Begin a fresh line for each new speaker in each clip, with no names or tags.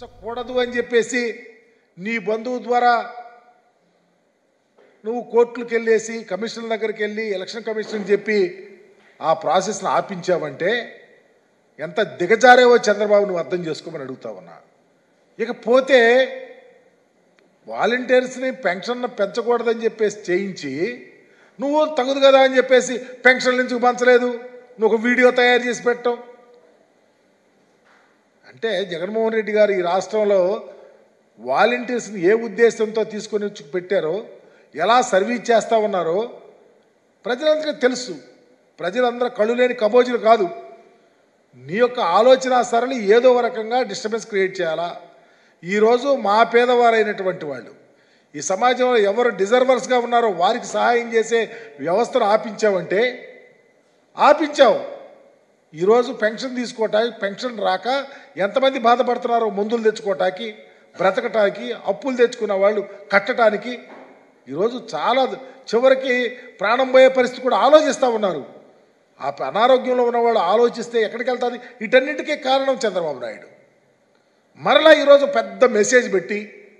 కూడదు అని చెప్పేసి నీ బంధువు ద్వారా నువ్వు కోర్టులకు వెళ్ళేసి కమిషన్ దగ్గరికి వెళ్ళి ఎలక్షన్ కమిషన్ చెప్పి ఆ ప్రాసెస్ని ఆపించావంటే ఎంత దిగజారేవో చంద్రబాబు నువ్వు అర్థం చేసుకోమని అడుగుతా ఉన్నా ఇకపోతే వాలంటీర్స్ని పెన్షన్ పెంచకూడదని చెప్పేసి చేయించి నువ్వు తగదు కదా అని చెప్పేసి పెన్షన్లు ఎందుకు పంచలేదు నువ్వు ఒక వీడియో తయారు చేసి పెట్టావు అంటే జగన్మోహన్ రెడ్డి గారు ఈ రాష్ట్రంలో వాలంటీర్స్ని ఏ ఉద్దేశంతో తీసుకొని వచ్చి పెట్టారో ఎలా సర్వీస్ చేస్తా ఉన్నారో ప్రజలందరికీ తెలుసు ప్రజలందరూ కళ్ళు లేని కబోజులు కాదు నీ యొక్క ఆలోచన సరళి ఏదో ఒక రకంగా డిస్టర్బెన్స్ క్రియేట్ చేయాలా ఈరోజు మా పేదవారైనటువంటి వాళ్ళు ఈ సమాజంలో ఎవరు డిజర్వర్స్గా ఉన్నారో వారికి సహాయం చేసే వ్యవస్థను ఆపించావంటే ఆపించావు ఈరోజు పెన్షన్ తీసుకోవటానికి పెన్షన్ రాక ఎంతమంది బాధపడుతున్నారో మందులు తెచ్చుకోవటానికి బ్రతకటానికి అప్పులు తెచ్చుకున్న వాళ్ళు కట్టడానికి ఈరోజు చాలా చివరికి ప్రాణం పోయే పరిస్థితి కూడా ఆలోచిస్తూ ఉన్నారు ఆ అనారోగ్యంలో ఉన్న వాళ్ళు ఆలోచిస్తే ఎక్కడికి వెళ్తుంది వీటన్నిటికీ కారణం చంద్రబాబు నాయుడు మరలా ఈరోజు పెద్ద మెసేజ్ పెట్టి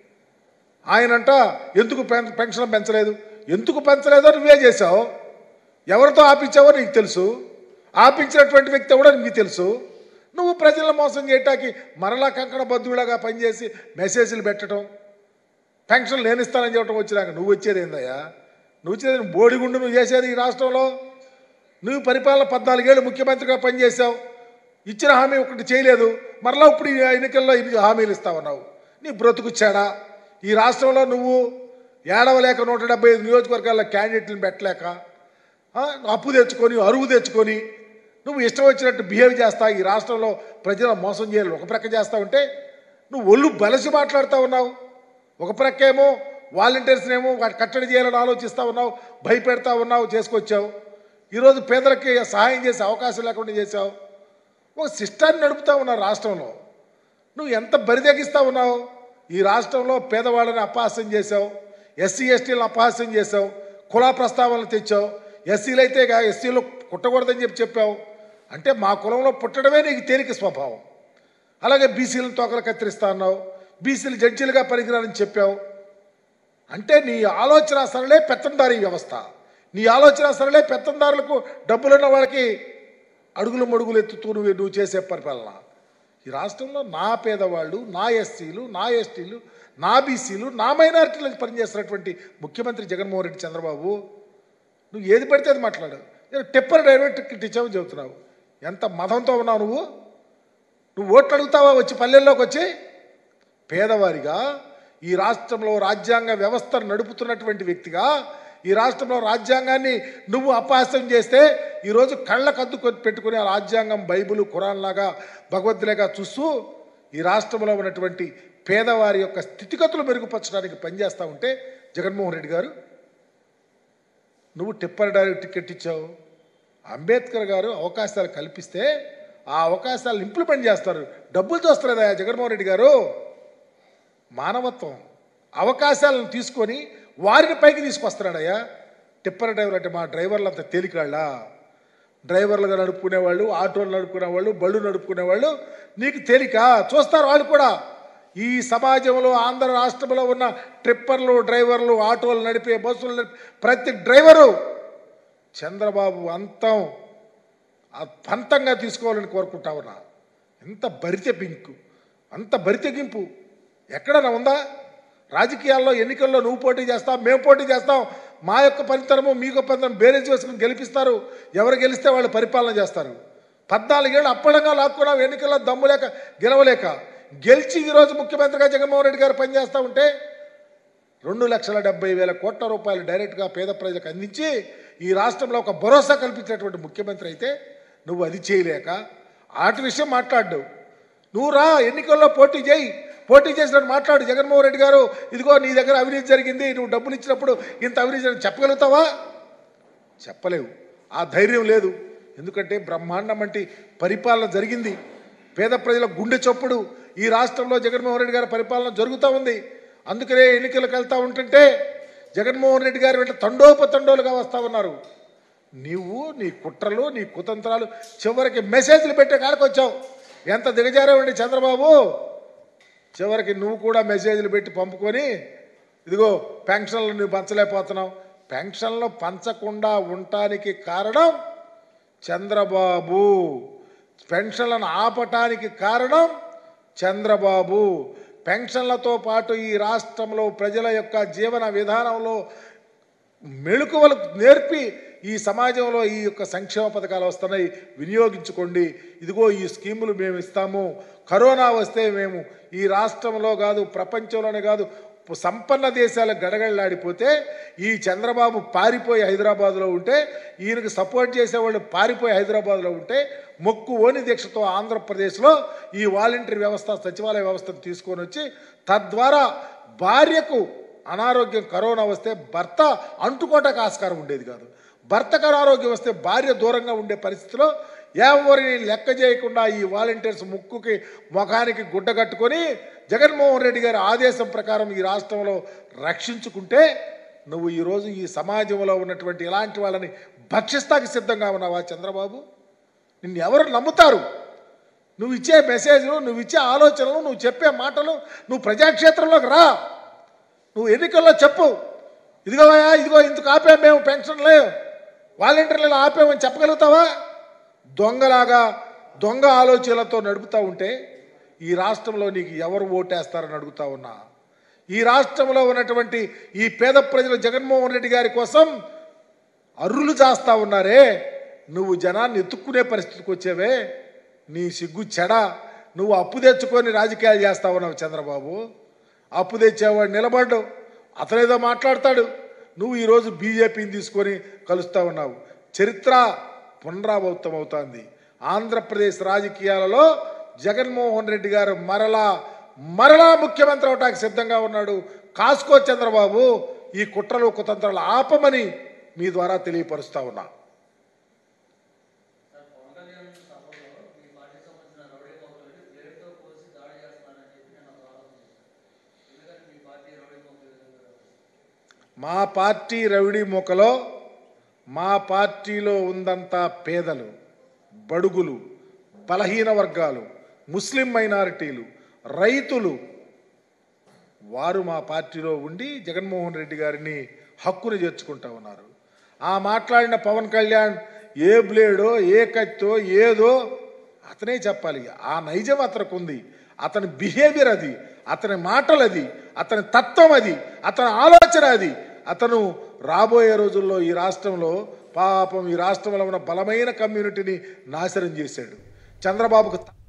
ఆయనంట ఎందుకు పెన్- పెన్షన్ పెంచలేదు ఎందుకు పెంచలేదో నువ్వే చేశావు ఎవరితో ఆపించావో నీకు తెలుసు ఆపించినటువంటి వ్యక్తి కూడా నీకు తెలుసు నువ్వు ప్రజలను మోసం చేయటానికి మరలా కంకణ బద్దులాగా పనిచేసి మెసేజ్లు పెట్టడం పెన్షన్ నేను ఇస్తానని చెప్పడం వచ్చినాక నువ్వు వచ్చేది ఏందయ్యా నువ్వు వచ్చేది బోడిగుండు నువ్వు చేసేది ఈ రాష్ట్రంలో నువ్వు పరిపాలన పద్నాలుగేళ్ళు ముఖ్యమంత్రిగా పనిచేశావు ఇచ్చిన హామీ ఒకటి చేయలేదు మరలా ఇప్పుడు ఈ ఎన్నికల్లో ఇన్ని హామీలు ఇస్తావన్నావు నీ బ్రతుకుచ్చాడా ఈ రాష్ట్రంలో నువ్వు ఏడవలేక నూట డెబ్బై ఐదు నియోజకవర్గాల్లో క్యాండిడేట్లను పెట్టలేక ఆ, అప్పు తెచ్చుకొని అరువు తెచ్చుకొని నువ్వు ఇష్టం వచ్చినట్టు బిహేవ్ చేస్తా ఈ రాష్ట్రంలో ప్రజలను మోసం చేయాలి ఒక ప్రక్క చేస్తా ఉంటే నువ్వు ఒళ్ళు బలసి మాట్లాడుతూ ఉన్నావు ఒక ప్రక్క ఏమో వాలంటీర్స్ని ఏమో వాటి కట్టడి చేయాలని ఆలోచిస్తూ ఉన్నావు భయపెడతా ఉన్నావు చేసుకొచ్చావు ఈరోజు పేదలకి సహాయం చేసే అవకాశం లేకుండా చేశావు ఒక సిస్టాన్ని నడుపుతా ఉన్నావు రాష్ట్రంలో నువ్వు ఎంత బరిదెగిస్తా ఉన్నావు ఈ రాష్ట్రంలో పేదవాళ్ళని అపహాస్యం చేశావు ఎస్సీ ఎస్టీలను అపహాస్యం చేశావు కుల ప్రస్తావనలు తెచ్చావు ఎస్సీలు అయితే ఎస్సీలు పుట్టకూడదని చెప్పి చెప్పావు అంటే మా కులంలో పుట్టడమే నీకు తేలిక స్వభావం అలాగే బీసీలను తోకలు కత్తిరిస్తా అన్నావు బీసీలు జడ్జీలుగా పనికిరాలని చెప్పావు అంటే నీ ఆలోచన సరళే పెత్తందారీ వ్యవస్థ నీ ఆలోచన సరళే పెత్తందారులకు డబ్బులున్న వాళ్ళకి అడుగులు మడుగులు ఎత్తుతూ నువ్వు నువ్వు చేసే పరిపాలన ఈ రాష్ట్రంలో నా పేదవాళ్ళు నా ఎస్సీలు నా ఎస్టీలు నా బీసీలు నా మైనారిటీలకు పనిచేస్తున్నటువంటి ముఖ్యమంత్రి జగన్మోహన్ రెడ్డి చంద్రబాబు నువ్వు ఏది పడితే అది మాట్లాడు నేను టెప్పర్ డైరెక్ట్ టికెట్ ఇచ్చావని చెబుతున్నావు ఎంత మతంతో ఉన్నావు నువ్వు నువ్వు ఓట్లు అడుగుతావా వచ్చి పల్లెల్లోకి వచ్చి పేదవారిగా ఈ రాష్ట్రంలో రాజ్యాంగ వ్యవస్థను నడుపుతున్నటువంటి వ్యక్తిగా ఈ రాష్ట్రంలో రాజ్యాంగాన్ని నువ్వు అపహాస్యం చేస్తే ఈరోజు కళ్ళకు అద్దు పెట్టుకునే ఆ రాజ్యాంగం బైబిల్ ఖురాన్ లాగా భగవద్గీతగా చూస్తూ ఈ రాష్ట్రంలో ఉన్నటువంటి పేదవారి యొక్క స్థితిగతులు మెరుగుపరచడానికి పనిచేస్తూ ఉంటే జగన్మోహన్ రెడ్డి గారు నువ్వు టిప్పర్ డైరెక్ట్ టికెట్ ఇచ్చావు అంబేద్కర్ గారు అవకాశాలు కల్పిస్తే ఆ అవకాశాలను ఇంప్లిమెంట్ చేస్తారు డబ్బులు చూస్తలేదా జగన్మోహన్ రెడ్డి గారు మానవత్వం అవకాశాలను తీసుకొని వారిని పైకి తీసుకొస్తున్నాడయ్యా టిప్పర్ డ్రైవర్ అంటే మా డ్రైవర్లు అంత తేలికాళ్ళ డ్రైవర్లుగా నడుపుకునే వాళ్ళు ఆటోలు నడుపుకునే వాళ్ళు బళ్ళు నడుపుకునే వాళ్ళు నీకు తేలిక చూస్తారు వాళ్ళు కూడా ఈ సమాజంలో ఆంధ్ర రాష్ట్రంలో ఉన్న ట్రిప్పర్లు డ్రైవర్లు ఆటోలు నడిపే బస్సులు నడిపే ప్రతి డ్రైవరు చంద్రబాబు అంతం ఆ పంతంగా తీసుకోవాలని కోరుకుంటా ఉన్నా ఎంత బరితెపింకు అంత బరితెగింపు ఎక్కడన్నా ఉందా రాజకీయాల్లో ఎన్నికల్లో నువ్వు పోటీ చేస్తావు మేము పోటీ చేస్తాం మా యొక్క పనితనము మీ యొక్క పనితనం బేరేజ్ వేసుకుని గెలిపిస్తారు ఎవరు గెలిస్తే వాళ్ళు పరిపాలన చేస్తారు పద్నాలుగేళ్ళు అప్పడంగా లాక్కున్నావు ఎన్నికల్లో దమ్ము లేక గెలవలేక గెలిచి ఈరోజు ముఖ్యమంత్రిగా జగన్మోహన్ రెడ్డి గారు పనిచేస్తూ ఉంటే రెండు లక్షల డెబ్బై వేల కోట్ల రూపాయలు డైరెక్ట్గా పేద ప్రజలకు అందించి ఈ రాష్ట్రంలో ఒక భరోసా కల్పించినటువంటి ముఖ్యమంత్రి అయితే నువ్వు అది చేయలేక ఆటి విషయం మాట్లాడు నువ్వు రా ఎన్నికల్లో పోటీ చేయి పోటీ చేసినట్టు మాట్లాడు జగన్మోహన్ రెడ్డి గారు ఇదిగో నీ దగ్గర అవినీతి జరిగింది నువ్వు డబ్బులు ఇచ్చినప్పుడు ఇంత అవినీతి జరిగింది చెప్పగలుగుతావా చెప్పలేవు ఆ ధైర్యం లేదు ఎందుకంటే బ్రహ్మాండం వంటి పరిపాలన జరిగింది పేద ప్రజల గుండె చొప్పుడు ఈ రాష్ట్రంలో జగన్మోహన్ రెడ్డి గారి పరిపాలన జరుగుతూ ఉంది అందుకనే ఎన్నికలకు వెళ్తా ఉంటుంటే జగన్మోహన్ రెడ్డి గారు వెంట తండోపతండోలుగా వస్తూ ఉన్నారు నీవు నీ కుట్రలు నీ కుతంత్రాలు చివరికి మెసేజ్లు పెట్టే కాడికి వచ్చావు ఎంత దిగజారావండి చంద్రబాబు చివరికి నువ్వు కూడా మెసేజ్లు పెట్టి పంపుకొని ఇదిగో పెన్షన్లు నువ్వు పంచలేకపోతున్నావు పెన్షన్లు పంచకుండా ఉండటానికి కారణం చంద్రబాబు పెన్షన్లను ఆపటానికి కారణం చంద్రబాబు పెన్షన్లతో పాటు ఈ రాష్ట్రంలో ప్రజల యొక్క జీవన విధానంలో మెళుకువలు నేర్పి ఈ సమాజంలో ఈ యొక్క సంక్షేమ పథకాలు వస్తున్నాయి వినియోగించుకోండి ఇదిగో ఈ స్కీములు మేము ఇస్తాము కరోనా వస్తే మేము ఈ రాష్ట్రంలో కాదు ప్రపంచంలోనే కాదు సంపన్న దేశాలకు గడగడలాడిపోతే ఈ చంద్రబాబు పారిపోయి హైదరాబాద్లో ఉంటే ఈయనకు సపోర్ట్ చేసేవాళ్ళు పారిపోయి హైదరాబాద్లో ఉంటే మొక్కు ఓని దీక్షతో ఆంధ్రప్రదేశ్లో ఈ వాలంటీర్ వ్యవస్థ సచివాలయ వ్యవస్థను తీసుకొని వచ్చి తద్వారా భార్యకు అనారోగ్యం కరోనా వస్తే భర్త అంటుకోటకు ఆస్కారం ఉండేది కాదు భర్తకు అనారోగ్యం వస్తే భార్య దూరంగా ఉండే పరిస్థితిలో ఎవరిని లెక్క చేయకుండా ఈ వాలంటీర్స్ ముక్కుకి ముఖానికి గుడ్డ కట్టుకొని జగన్మోహన్ రెడ్డి గారి ఆదేశం ప్రకారం ఈ రాష్ట్రంలో రక్షించుకుంటే నువ్వు ఈరోజు ఈ సమాజంలో ఉన్నటువంటి ఇలాంటి వాళ్ళని భక్షిస్తాకి సిద్ధంగా ఉన్నావా చంద్రబాబు నిన్ను ఎవరు నమ్ముతారు నువ్వు ఇచ్చే మెసేజ్లు నువ్వు ఇచ్చే ఆలోచనలు నువ్వు చెప్పే మాటలు నువ్వు ప్రజాక్షేత్రంలోకి రా నువ్వు ఎన్నికల్లో చెప్పు ఇదిగోయా ఇదిగో ఇందుకు ఆపాం మేము పెన్షన్లే వాలంటీర్లను ఆపామని చెప్పగలుగుతావా దొంగలాగా దొంగ ఆలోచనలతో నడుపుతూ ఉంటే ఈ రాష్ట్రంలో నీకు ఎవరు ఓటేస్తారని అడుగుతా ఉన్నా ఈ రాష్ట్రంలో ఉన్నటువంటి ఈ పేద ప్రజలు జగన్మోహన్ రెడ్డి గారి కోసం అర్రులు చేస్తా ఉన్నారే నువ్వు జనాన్ని ఎత్తుక్కునే పరిస్థితికి వచ్చావే నీ సిగ్గు చెడ నువ్వు అప్పు తెచ్చుకొని రాజకీయాలు చేస్తా ఉన్నావు చంద్రబాబు అప్పు తెచ్చేవాడు నిలబడ్డు అతనేదో మాట్లాడతాడు నువ్వు ఈరోజు బీజేపీని తీసుకొని కలుస్తా ఉన్నావు చరిత్ర పునరావృతం అవుతోంది ఆంధ్రప్రదేశ్ రాజకీయాలలో జగన్మోహన్ రెడ్డి గారు మరలా మరలా ముఖ్యమంత్రి అవటానికి సిద్ధంగా ఉన్నాడు కాసుకో చంద్రబాబు ఈ కుట్రలు కుతంత్రాలు ఆపమని మీ ద్వారా తెలియపరుస్తా ఉన్నా
సార్ పవన్ కళ్యాణ్ సభలో మీ పార్టీకి సంబంధించిన రౌడీ మొక్కలకి ప్లేట్తో కోసి దాడి చేస్తానని చెప్పి నేను ఒక ఆరోపణ చేశాను ఎందుకంటే మీ పార్టీ రౌడీ మొక్కలు విధంగా
మా పార్టీ రవిడి మొక్కలో మా పార్టీలో ఉందంతా పేదలు బడుగులు బలహీన వర్గాలు ముస్లిం మైనారిటీలు రైతులు వారు మా పార్టీలో ఉండి జగన్మోహన్ రెడ్డి గారిని హక్కును చేర్చుకుంటా ఉన్నారు ఆ మాట్లాడిన పవన్ కళ్యాణ్ ఏ బ్లేడో ఏ కత్తో ఏదో అతనే చెప్పాలి ఆ నైజం అతనికి ఉంది అతని బిహేవియర్ అది అతని మాటలు అది అతని తత్వం అది అతని ఆలోచన అది అతను రాబోయే రోజుల్లో ఈ రాష్ట్రంలో పాపం ఈ రాష్ట్రంలో ఉన్న బలమైన కమ్యూనిటీని నాశనం చేశాడు చంద్రబాబుకు